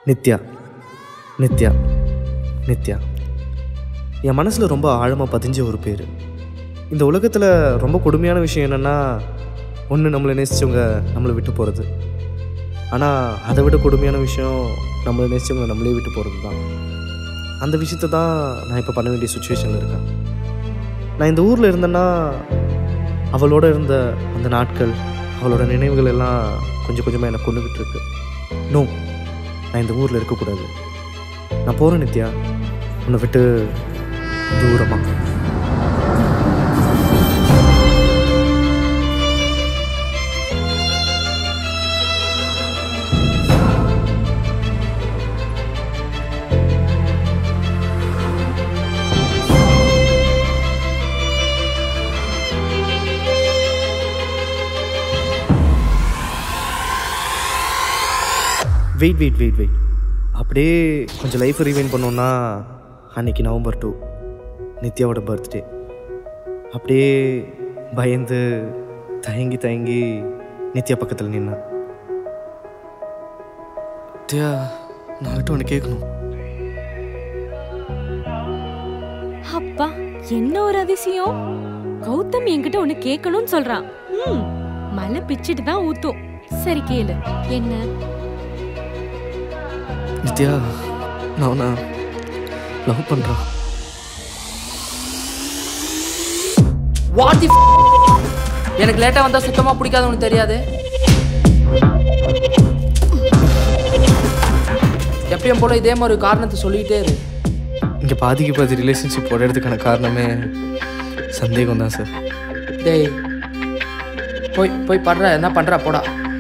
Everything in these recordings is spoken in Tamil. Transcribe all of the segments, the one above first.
நித்யா நித்யா நித்யா என் மனசில் ரொம்ப ஆழமாக பதிஞ்ச ஒரு பேர் இந்த உலகத்தில் ரொம்ப கொடுமையான விஷயம் என்னென்னா ஒன்று நம்மளை நேசித்தவங்க நம்மளை விட்டு போகிறது ஆனால் அதை விட கொடுமையான விஷயம் நம்மளை நேசித்தவங்க நம்மளே விட்டு போகிறது தான் அந்த விஷயத்தை தான் நான் இப்போ பண்ண வேண்டிய சுச்சுவேஷனில் இருக்கேன் நான் இந்த ஊரில் இருந்தேன்னா அவளோட இருந்த அந்த நாட்கள் அவளோட நினைவுகள் எல்லாம் கொஞ்சம் கொஞ்சமாக எனக்கு கொண்டுகிட்டு இருக்கு நோ நான் இந்த ஊரில் இருக்கக்கூடாது நான் போகிறேன் நித்யா உன்னை விட்டு தூரமாக வெயிட் வெயிட் வெயிட் வெயிட் அப்படியே கொஞ்சம் லைஃப் ரிவைன் பண்ணோன்னா அன்னைக்கு நவம்பர் டூ நித்யாவோட பர்த்டே அப்படியே பயந்து தயங்கி தயங்கி நித்யா பக்கத்தில் நின்னேன் நித்யா நான் கிட்ட ஒன்று கேட்கணும் அப்பா என்ன ஒரு அதிசயம் கௌதம் என்கிட்ட ஒண்ணு கேட்கணும்னு சொல்றான் ம் மலை பிச்சிட்டு தான் ஊத்தும் சரி கேளு என்ன நித்யா நான் உன்னை லவ் பண்ணுறான் வாட் எனக்கு லேட்டா வந்தா சுத்தமா பிடிக்காது உனக்கு தெரியாது எப்பயும் போல இதே மாதிரி ஒரு காரணத்தை சொல்லிக்கிட்டே இரு இங்கே பாதிக்கு பாதி ரிலேஷன்ஷிப் உடையறதுக்கான காரணமே சந்தேகம் தான் சார் டேய் போய் போய் படுற என்ன பண்ற போடா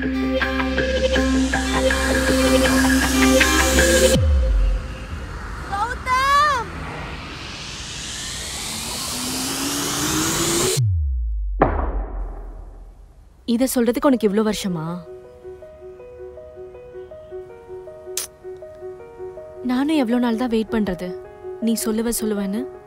இத சொல்றதுக்கு உனக்கு இவ்ளோ வருஷமா நானும் எவ்வளோ நாள் தான் வெயிட் பண்றது நீ சொல்லுவ சொல்லுவேன்னு